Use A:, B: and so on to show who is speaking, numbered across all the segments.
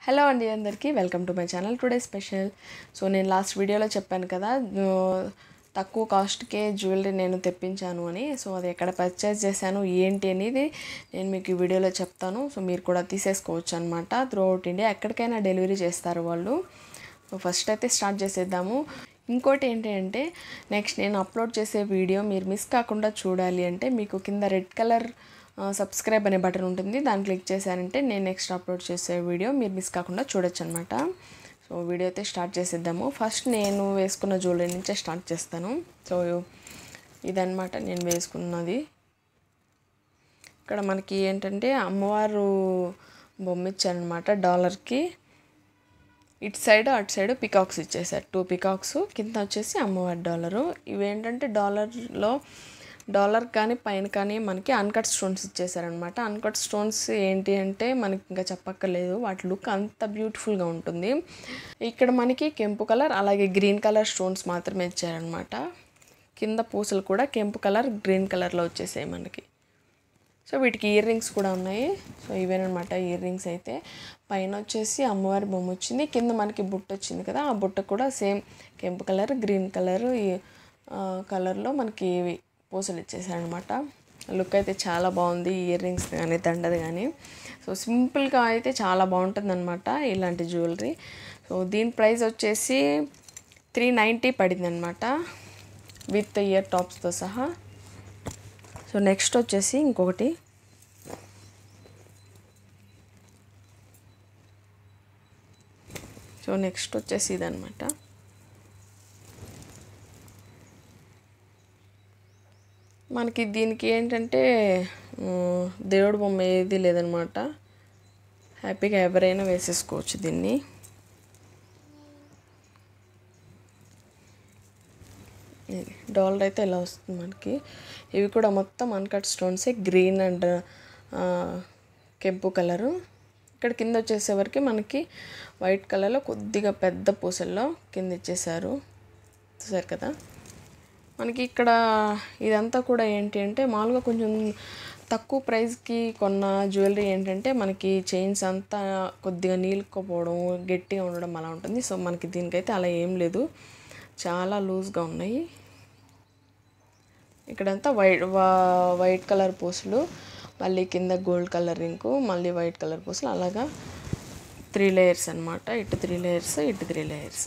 A: hello అండి అందరికీ welcome to my channel today special so నేను లాస్ట్ వీడియోలో చెప్పాను కదా ఆ, తక్కువ కాస్ట్కే జ్యువెలరీ నేను తెప్పించాను అని సో అది ఎక్కడ పర్చేస్ చేశాను ఏంటి అనేది నేను మీకు ఈ వీడియోలో చెప్తాను సో మీరు కూడా తీసేసుకోవచ్చు అనమాట త్రూ అవుట్ ఇండియా ఎక్కడికైనా డెలివరీ చేస్తారు వాళ్ళు సో ఫస్ట్ అయితే స్టార్ట్ చేసేద్దాము ఇంకోటి ఏంటి అంటే నెక్స్ట్ నేను అప్లోడ్ చేసే వీడియో మీరు మిస్ కాకుండా చూడాలి అంటే మీకు కింద రెడ్ కలర్ సబ్స్క్రైబ్ అనే బటన్ ఉంటుంది దాన్ని క్లిక్ చేశారంటే నేను నెక్స్ట్ అప్లోడ్ చేసే వీడియో మీరు మిస్ కాకుండా చూడొచ్చు అనమాట సో వీడియో అయితే స్టార్ట్ చేసేద్దాము ఫస్ట్ నేను వేసుకున్న జ్యువెలరీ నుంచే స్టార్ట్ చేస్తాను సో ఇదన్నమాట నేను వేసుకున్నది ఇక్కడ మనకి ఏంటంటే అమ్మవారు బొమ్మ ఇచ్చారనమాట డాలర్కి ఇటు సైడ్ అటు సైడ్ పికాక్స్ ఇచ్చేసారు టూ పికాక్స్ కింద వచ్చేసి అమ్మవారి డాలరు ఇవేంటంటే డాలర్లో డాలర్ కానీ పైన కానీ మనకి అన్కట్ స్టోన్స్ ఇచ్చేసారనమాట అన్కట్ స్టోన్స్ ఏంటి అంటే మనకి ఇంకా చెప్పక్కర్లేదు వాటి లుక్ అంత బ్యూటిఫుల్గా ఉంటుంది ఇక్కడ మనకి కెంపు కలర్ అలాగే గ్రీన్ కలర్ స్టోన్స్ మాత్రమే ఇచ్చారనమాట కింద పూసలు కూడా కెంపు కలర్ గ్రీన్ కలర్లో వచ్చేసాయి మనకి సో వీటికి ఇయర్ రింగ్స్ కూడా ఉన్నాయి సో ఇవేనమాట ఇయర్ రింగ్స్ అయితే పైన వచ్చేసి అమ్మవారి బొమ్మ వచ్చింది కింద మనకి బుట్ట వచ్చింది కదా ఆ బుట్ట కూడా సేమ్ కెంపు కలర్ గ్రీన్ కలర్ ఈ కలర్లో మనకి ఇవి పూసలు ఇచ్చేసారనమాట లుక్ అయితే చాలా బాగుంది ఇయర్ రింగ్స్ కానీ దండది కానీ సో సింపుల్గా అయితే చాలా బాగుంటుంది అనమాట ఇలాంటి జ్యువెలరీ సో దీని ప్రైస్ వచ్చేసి త్రీ నైంటీ పడింది అనమాట విత్ ఇయర్ టాప్స్తో సహా సో నెక్స్ట్ వచ్చేసి ఇంకొకటి సో నెక్స్ట్ వచ్చేసి ఇదనమాట మనకి దీనికి ఏంటంటే ఉమ్, దేవుడి బొమ్మ ఏది లేదనమాట హ్యాపీగా ఎవరైనా వేసేసుకోవచ్చు దీన్ని ఇది డాలర్ అయితే ఇలా వస్తుంది మనకి ఇవి కూడా మొత్తం అన్కట్ స్టోన్సే గ్రీన్ అండ్ కెంపు కలరు ఇక్కడ కింద వచ్చేసేవరకు మనకి వైట్ కలర్లో కొద్దిగా పెద్ద పూసల్లో కింద ఇచ్చేసారు చూసారు కదా మనకి ఇక్కడ ఇదంతా కూడా ఏంటి అంటే మామూలుగా కొంచెం తక్కువ ప్రైస్కి కొన్న జ్యువెలరీ ఏంటంటే మనకి చైన్స్ అంతా కొద్దిగా నీళ్ళకపోవడం గట్టిగా ఉండడం అలా ఉంటుంది సో మనకి దీనికైతే అలా ఏం లేదు చాలా లూజ్గా ఉన్నాయి ఇక్కడంతా వైట్ వైట్ కలర్ పూసలు మళ్ళీ కింద గోల్డ్ కలర్ రింకు మళ్ళీ వైట్ కలర్ పూసలు అలాగా త్రీ లేయర్స్ అనమాట ఇటు త్రీ లేయర్స్ ఇటు త్రీ లేయర్స్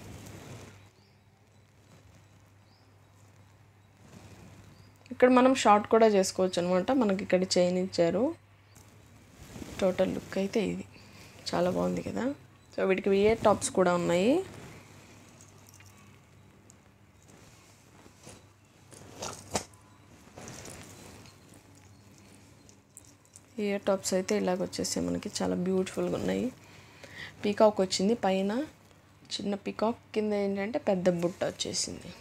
A: ఇక్కడ మనం షార్ట్ కూడా చేసుకోవచ్చు అనమాట మనకి ఇక్కడ చైన్ ఇచ్చారు టోటల్ లుక్ అయితే ఇది చాలా బాగుంది కదా సో వీటికి ఇయర్ టాప్స్ కూడా ఉన్నాయి ఇయర్ టాప్స్ అయితే ఇలాగ వచ్చేసాయి మనకి చాలా బ్యూటిఫుల్గా ఉన్నాయి పీకాక్ వచ్చింది పైన చిన్న పీకాక్ కింద ఏంటంటే పెద్ద బుట్ట వచ్చేసింది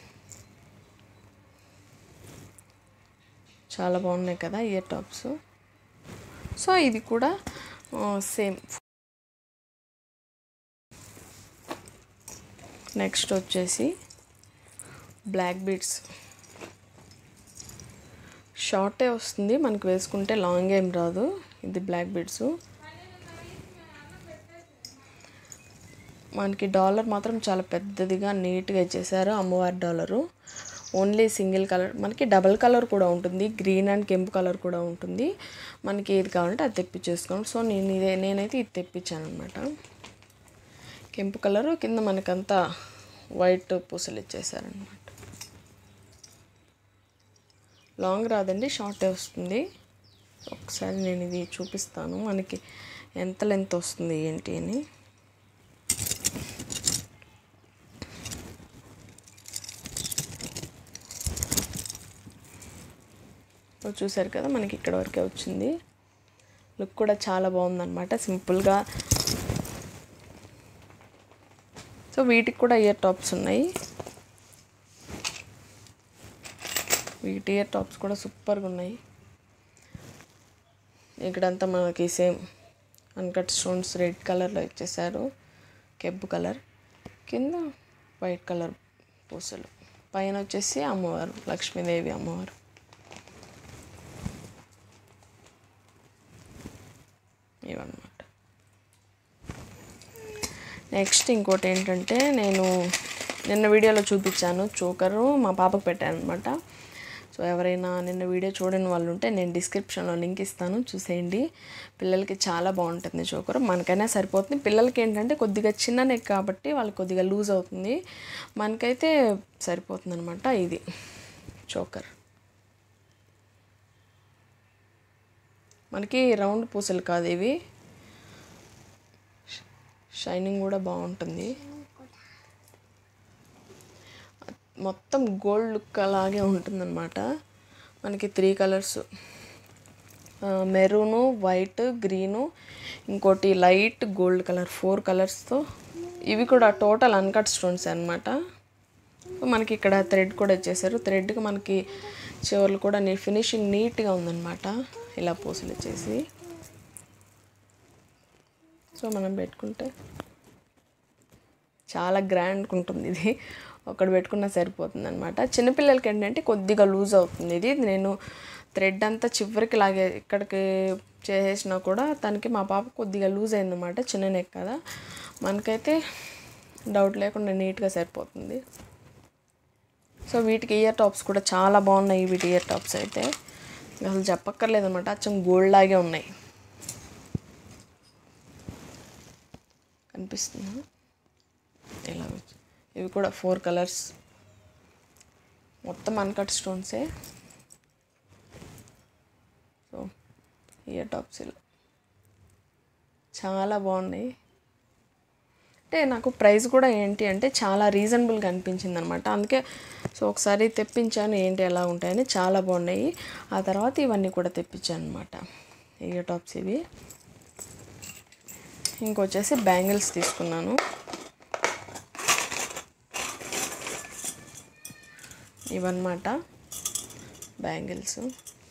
A: చాలా బాగున్నాయి కదా ఇయర్ టాప్స్ సో ఇది కూడా సేమ్ నెక్స్ట్ వచ్చేసి బ్లాక్ బీడ్స్ షార్టే వస్తుంది మనకు వేసుకుంటే లాంగ్ ఏం రాదు ఇది బ్లాక్ బీడ్స్ మనకి డాలర్ మాత్రం చాలా పెద్దదిగా నీట్గా ఇచ్చేసారు అమ్మవారి డాలరు ఓన్లీ సింగిల్ కలర్ మనకి డబల్ కలర్ కూడా ఉంటుంది గ్రీన్ అండ్ కెంపు కలర్ కూడా ఉంటుంది మనకి ఏది కావాలంటే అది తెప్పించేసుకోండి సో నేను ఇదే నేనైతే ఇది తెప్పించాను అనమాట కెంపు కలరు కింద మనకంతా వైట్ పూసలు ఇచ్చేసారనమాట లాంగ్ రాదండి షార్టే వస్తుంది ఒకసారి నేను ఇది చూపిస్తాను మనకి ఎంత లెంత్ వస్తుంది ఏంటి అని సో చూసారు కదా మనకి ఇక్కడ వరకే వచ్చింది లుక్ కూడా చాలా బాగుందన్నమాట సింపుల్గా సో వీటికి కూడా ఇయర్ టాప్స్ ఉన్నాయి వీటి ఇయర్ టాప్స్ కూడా సూపర్గా ఉన్నాయి ఇక్కడంతా మనకి సేమ్ అన్కట్ స్టోన్స్ రెడ్ కలర్లో ఇచ్చేసారు కెబ్బు కలర్ కింద వైట్ కలర్ పూసలు పైన వచ్చేసి అమ్మవారు లక్ష్మీదేవి అమ్మవారు ఇవన్నమాట నెక్స్ట్ ఇంకోటి ఏంటంటే నేను నిన్న వీడియోలో చూపించాను చోకరు మా పాపకు పెట్టాను అనమాట సో ఎవరైనా నిన్న వీడియో చూడని వాళ్ళు ఉంటే నేను డిస్క్రిప్షన్లో లింక్ ఇస్తాను చూసేయండి పిల్లలకి చాలా బాగుంటుంది చోకర్ మనకైనా సరిపోతుంది పిల్లలకి ఏంటంటే కొద్దిగా చిన్న నెక్ కాబట్టి వాళ్ళకి కొద్దిగా లూజ్ అవుతుంది మనకైతే సరిపోతుంది అనమాట ఇది చోకర్ మనకి రౌండ్ పూసలు కాదు ఇవి షైనింగ్ కూడా బాగుంటుంది మొత్తం గోల్డ్ లుక్ అలాగే ఉంటుందన్నమాట మనకి three colours maroon white green ఇంకోటి లైట్ గోల్డ్ కలర్ ఫోర్ కలర్స్తో ఇవి కూడా టోటల్ అన్కట్ స్టోన్స్ అనమాట మనకి ఇక్కడ థ్రెడ్ కూడా ఇచ్చేసారు థ్రెడ్కి మనకి చివర్లు కూడా నీ ఫినిషింగ్ నీట్గా ఉందన్నమాట ఇలా పూసలు ఇచ్చేసి సో మనం పెట్టుకుంటే చాలా గ్రాండ్గా ఉంటుంది ఇది ఒకటి పెట్టుకున్నా సరిపోతుంది అనమాట చిన్నపిల్లలకి ఏంటంటే కొద్దిగా లూజ్ అవుతుంది ఇది నేను థ్రెడ్ అంతా చివరికి లాగే ఇక్కడికి చేసేసినా కూడా తనకి మా పాప కొద్దిగా లూజ్ అయిందన్నమాట చిన్న నెక్ కదా మనకైతే డౌట్ లేకుండా నీట్గా సరిపోతుంది సో వీటికి ఇయర్ టాప్స్ కూడా చాలా బాగున్నాయి వీటి ఇయర్ టాప్స్ అయితే అసలు చెప్పక్కర్లేదు అనమాట అచ్చం గోల్డ్ లాగే ఉన్నాయి కనిపిస్తుందా ఇలా వచ్చి ఇవి కూడా ఫోర్ కలర్స్ మొత్తం అన్కట్ స్టోన్సే సో ఇయర్ టాప్స్ ఇలా చాలా బాగున్నాయి అంటే నాకు ప్రైస్ కూడా ఏంటి అంటే చాలా రీజనబుల్గా అనిపించింది అనమాట అందుకే సో ఒకసారి తెప్పించాను ఏంటి ఎలా ఉంటాయని చాలా బాగున్నాయి ఆ తర్వాత ఇవన్నీ కూడా తెప్పించాను అనమాట ఇయర్ టాప్స్ ఇవి ఇంకొచ్చేసి బ్యాంగిల్స్ తీసుకున్నాను ఇవన్నమాట బ్యాంగిల్స్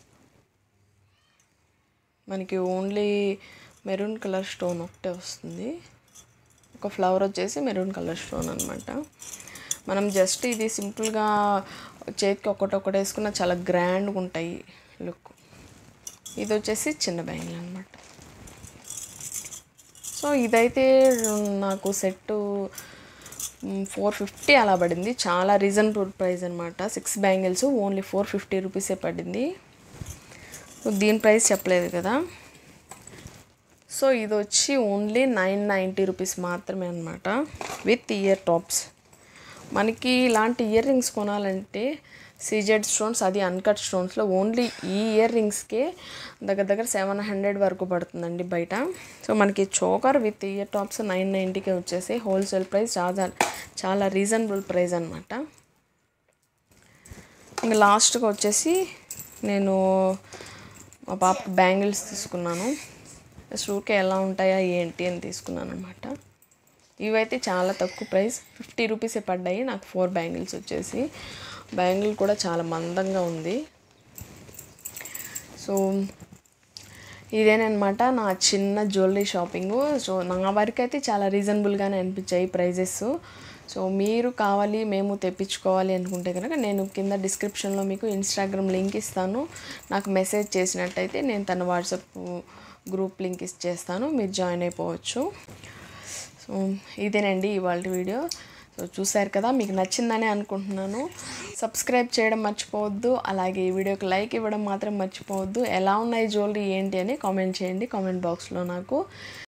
A: మనకి ఓన్లీ మెరూన్ కలర్ స్టోన్ ఒకటే వస్తుంది ఒక ఫ్లవర్ వచ్చేసి మెరూన్ కలర్ స్టోన్ అనమాట మనం జస్ట్ ఇది సింపుల్గా చేతికి ఒకటొకటి వేసుకున్న చాలా గ్రాండ్గా ఉంటాయి లుక్ ఇది వచ్చేసి చిన్న బ్యాంగిల్ అనమాట సో ఇదైతే నాకు సెట్ ఫోర్ ఫిఫ్టీ అలా పడింది చాలా రీజనబుల్ ప్రైస్ అనమాట six bangles only four fifty రూపీసే పడింది సో దీని ప్రైస్ చెప్పలేదు కదా సో ఇది వచ్చి ఓన్లీ నైన్ నైంటీ రూపీస్ మాత్రమే అనమాట విత్ ఇయర్ టాప్స్ మనకి ఇలాంటి ఇయర్ రింగ్స్ కొనాలంటే సీజెడ్ స్టోన్స్ అది అన్కట్ స్టోన్స్లో ఓన్లీ ఈ ఇయర్ రింగ్స్కే దగ్గర దగ్గర సెవెన్ హండ్రెడ్ వరకు పడుతుందండి బయట సో మనకి choker with ear tops nine నైంటీకే వచ్చేసి హోల్సేల్ ప్రైస్ చాలా చాలా రీజనబుల్ ప్రైస్ అనమాట ఇంకా లాస్ట్గా వచ్చేసి నేను మా పాప బ్యాంగిల్స్ తీసుకున్నాను షూకే ఎలా ఉంటాయా ఏంటి అని తీసుకున్నాను అనమాట ఇవైతే చాలా తక్కువ ప్రైస్ ఫిఫ్టీ రూపీసే పడ్డాయి నాకు ఫోర్ బ్యాంగిల్స్ వచ్చేసి బ్యాంగిల్ కూడా చాలా మందంగా ఉంది సో ఇదేనమాట నా చిన్న జ్యువెలరీ షాపింగ్ సో నా వరకు అయితే చాలా రీజనబుల్గానే అనిపించాయి ప్రైజెస్ సో మీరు కావాలి మేము తెప్పించుకోవాలి అనుకుంటే కనుక నేను కింద డిస్క్రిప్షన్లో మీకు ఇన్స్టాగ్రామ్ లింక్ ఇస్తాను నాకు మెసేజ్ చేసినట్టయితే నేను తన వాట్సాప్ గ్రూప్ లింక్ ఇచ్చేస్తాను మీరు జాయిన్ అయిపోవచ్చు సో ఇదేనండి ఇవాళ వీడియో సో చూసారు కదా మీకు నచ్చిందని అనుకుంటున్నాను సబ్స్క్రైబ్ చేయడం మర్చిపోవద్దు అలాగే ఈ వీడియోకి లైక్ ఇవ్వడం మాత్రం మర్చిపోవద్దు ఎలా ఉన్నాయి జ్యువెలరీ ఏంటి అని కామెంట్ చేయండి కామెంట్ బాక్స్లో నాకు